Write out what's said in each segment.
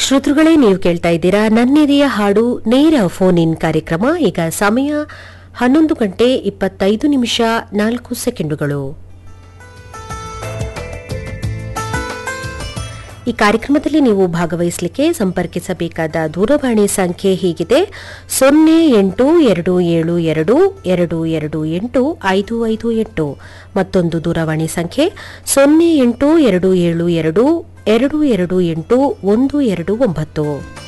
ಶ್ರೋತೃಗಳೇ ನೀವು ಕೇಳ್ತಾ ಇದ್ದೀರಾ ನನ್ನೆದೆಯ ಹಾಡು ನೇರ ಫೋನ್ ಇನ್ ಕಾರ್ಯಕ್ರಮ ಈಗ ಸಮಯ ಹನ್ನೊಂದು ಗಂಟೆ ಇಪ್ಪತ್ತೈದು ನಿಮಿಷ ನಾಲ್ಕು ಸೆಕೆಂಡುಗಳು ಈ ಕಾರ್ಯಕ್ರಮದಲ್ಲಿ ನೀವು ಭಾಗವಹಿಸಲಿಕ್ಕೆ ಸಂಪರ್ಕಿಸಬೇಕಾದ ದೂರವಾಣಿ ಸಂಖ್ಯೆ ಹೀಗಿದೆ ಸೊನ್ನೆ ಎಂಟು ಎರಡು ಏಳು ಎರಡು ಎರಡು ಎರಡು ಎಂಟು ಐದು ಐದು ಎಂಟು ಮತ್ತೊಂದು ದೂರವಾಣಿ ಸಂಖ್ಯೆ ಸೊನ್ನೆ ಎಂಟು ಎರಡು ಏಳು ಎರಡು ಎರಡು ಎರಡು ಎಂಟು ಒಂದು ಎರಡು ಒಂಬತ್ತು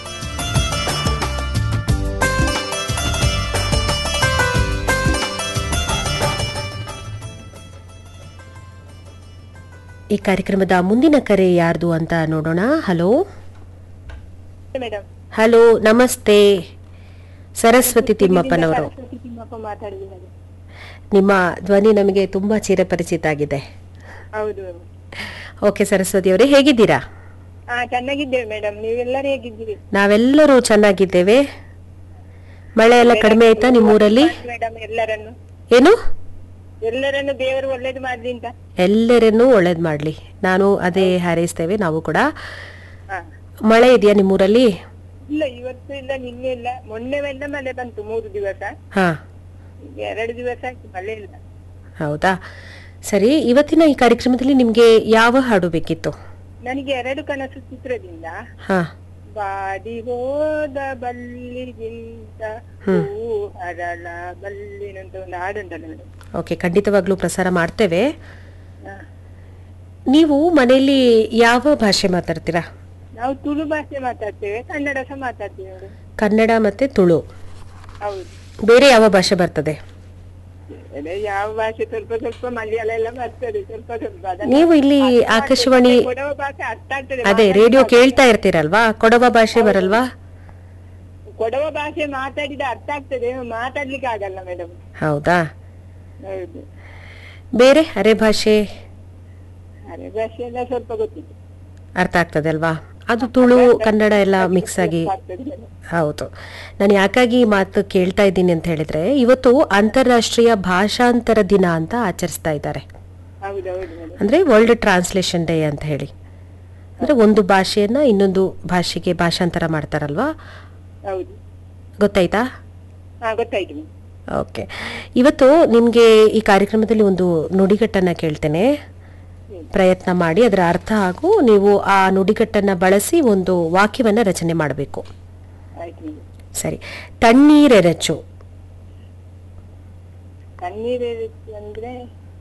ಈ ಕಾರ್ಯಕ್ರಮದ ಮುಂದಿನ ಕರೆ ಯಾರ್ದು ಅಂತ ನೋಡೋಣ ಹಲೋ ಮೇಡಮ್ ಹಲೋ ನಮಸ್ತೆ ಸರಸ್ವತಿ ತಿಮ್ಮಪ್ಪನವರು ಸರಸ್ವತಿ ತಿಮ್ಮಪ್ಪ ಮಾತಾಡಿದ್ದೀನಿ ನಿಮ್ಮ ಧ್ವನಿ ನಮಗೆ ತುಂಬಾ ಚಿರಪರಿಚಿತ ಆಗಿದೆ ಹೌದು ಓಕೆ ಸರಸ್ವತಿ ಅವರೇ ಹೇಗಿದ್ದೀರಾ ಹಾ ಚೆನ್ನಾಗಿದ್ದೇವೆ ಮೇಡಮ್ ನೀವೆಲ್ಲರೂ ಹೇಗಿದ್ದೀರಿ ನಾವೆಲ್ಲರೂ ಚೆನ್ನಾಗಿದ್ದೇವೆ ಮಳೆ ಎಲ್ಲ ಕಡಿಮೆ ಆಯ್ತಾ ನಿಮ್ಮೂರಲ್ಲಿ ಮೇಡಮ್ ಎಲ್ಲರನ್ನು ಏನು ಎಲ್ಲರನ್ನು ದೇವರು ಒಳ್ಳೇದು ಮಾಡ್ಲಿ ಅಂತ ಎಲ್ಲರನ್ನೂ ಒಳ್ಳೇದ್ ಮಾಡ್ಲಿ ನಾನು ಅದೇ ಹಾರೈಸ್ತೇವೆ ನಾವು ಕೂಡ ಹಾ ಮಳೆ ಇದೆಯಾ ನಿಮ್ಮೂರಲ್ಲಿ ಇಲ್ಲ ಇವತ್ತು ಇಲ್ಲ ನಿನ್ನೆ ಇಲ್ಲ ಮೊನ್ನೆ ಎಲ್ಲ ಮಳೆ ಬಂತು ಮೂರು ದಿವಸ ಹಾ ಈಗ ಎರಡು ದಿವಸ ಆಯ್ತು ಮಳೆ ಇಲ್ಲ ಹೌದಾ ಸರಿ ಇವತ್ತಿನ ಈ ಕಾರ್ಯಕ್ರಮದಲ್ಲಿ ನಿಮ್ಗೆ ಯಾವ ಹಾಡು ಬೇಕಿತ್ತು ನನಗೆ ಎರಡು ಕನಸು ಚಿತ್ರದಿಂದ ಹಾ ಬಾಡಿ ಹೋದ ಬಲ್ಲಿಗಿಂತ ಹೂ ಹರಳ ಬಲ್ಲಿನಂತ ಒಂದು ಹಾಡುಂಟಲ್ಲ ಮೇಡಮ್ ಓಕೆ ಖಂಡಿತವಾಗ್ಲೂ ಪ್ರಸಾರ ಮಾಡ್ತೇವೆ ಹಾ. ನೀವು ಮನೆಯಲ್ಲಿ ಯಾವ ಭಾಷೆ ಮಾತಾಡ್ತೀರಾ ನಾವು ತುಳು ಭಾಷೆ ಮಾತಾಡ್ತೇವೆ ಕನ್ನಡ ಸಹ ಮಾತಾಡ್ತೇವೆ ಮೇಡಮ್ ಕನ್ನಡ ಮತ್ತೆ ತುಳು ಹೌದು ಬೇರೆ ಯಾವ ಭಾಷೆ ಬರ್ತದೆ ಅದೇ ಯಾವ ಭಾಷೆ ಸ್ವಲ್ಪ ಸ್ವಲ್ಪ ಮಲಯಾಳ ಎಲ್ಲ ಬರ್ತದೆ ಸ್ವಲ್ಪ ಸ್ವಲ್ಪ ಅದನ್ನ ನೀವು ಇಲ್ಲಿ ಆಕಾಶವಾಣಿ ಕೊಡವ ಭಾಷೆ ಅರ್ಥ ಆಗ್ತದೆ ಅದೇ ರೇಡಿಯೋ ಕೇಳ್ತಾ ಇರ್ತೀರಲ್ವಾ ಕೊಡವ ಭಾಷೆ ಬರಲ್ವಾ ಕೊಡವ ಭಾಷೆ ಮಾತಾಡಿದ ಅರ್ಥ ಆಗ್ತದೆ ಮಾತಾಡ್ಲಿಕ್ಕೆ ಆಗಲ್ಲ ಮೇಡಮ್ ಹೌದಾ ಹೌದು ಬೇರೆ ಅರೆ ಭಾಷೆ ಅರೆ ಭಾಷೆ ಎಲ್ಲ ಸ್ವಲ್ಪ ಗೊತ್ತಿದೆ ಅರ್ಥ ಆಗ್ತದೆ ಅಲ್ವಾ ಅದು ತುಳು ಕನ್ನಡ ಎಲ್ಲ ಮಿಕ್ಸ್ ಆಗಿ ಆಗ್ತದೆ madam. ಹೌದು ನಾನು ಯಾಕಾಗಿ ಈ ಮಾತು ಕೇಳ್ತಾ ಇದ್ದೀನಿ ಅಂತ ಹೇಳಿದ್ರೆ ಇವತ್ತು ಅಂತಾರಾಷ್ಟ್ರೀಯ ಭಾಷಾಂತರ ದಿನ ಅಂತ ಆಚರಿಸ್ತಾ ಇದ್ದಾರೆ ಹೌದು ಹೌದು ಮೇಡಮ್ ಅಂದ್ರೆ ವರ್ಲ್ಡ್ ಟ್ರಾನ್ಸ್ಲೇಷನ್ ಡೇ ಅಂತ ಹೇಳಿ ಅಂದ್ರೆ ಒಂದು ಭಾಷೆಯನ್ನ ಇನ್ನೊಂದು ಭಾಷೆಗೆ ಭಾಷಾಂತರ ಮಾಡ್ತಾರಲ್ವಾ ಹೌದು ಗೊತ್ತಾಯ್ತಾ ಹಾ ಗೊತ್ತಾಯ್ತು ಮೇಡಮ್ ಓಕೆ ಇವತ್ತು ನಿಮಗೆ ಈ ಕಾರ್ಯಕ್ರಮದಲ್ಲಿ ಒಂದು ನುಡಿಗಟ್ಟನ್ನ ಕೇಳ್ತೇನೆ ಪ್ರಯತ್ನ ಮಾಡಿ ಅದರ ಅರ್ಥ ಹಾಗೂ ನೀವು ಆ ನುಡಿಗಟ್ಟನ್ನ ಬಳಸಿ ಒಂದು ವಾಕ್ಯವನ್ನ ರಚನೆ ಮಾಡಬೇಕು ಆಯ್ತು ಮೇಡಮ್ ಸರಿ ತಣ್ಣೀರೆರಚು ಕಣ್ಣೀರು ಅಂದ್ರೆ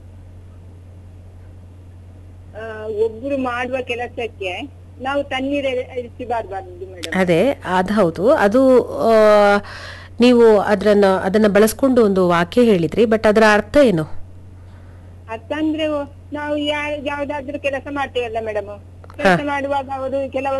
ಆ, ಒಬ್ರು ಮಾಡುವ ಕೆಲಸಕ್ಕೆ ನಾವು ತಣ್ಣೀರು ಇರಿಸಬಾರ್ದು ಮೇಡಮ್ ಅದೇ ಅದು ಹೌದು ಅದು ಆ, ನೀವು ಅದನ್ನ ಅದನ್ನ ಬಳಸ್ಕೊಂಡು ಒಂದು ವಾಕ್ಯ ಹೇಳಿದ್ರಿ ಬಟ್ ಅದರ ಅರ್ಥ ಏನು ಅರ್ಥ ಅಂದ್ರೆ ನಾವು ಯಾ- ಯಾವ್ದಾದ್ರು ಕೆಲಸ ಮಾಡ್ತೇವಲ್ಲ ಮೇಡಮ್ ಕೆಲಸ ಮಾಡುವಾಗ ಅವರು ಕೆಲವರು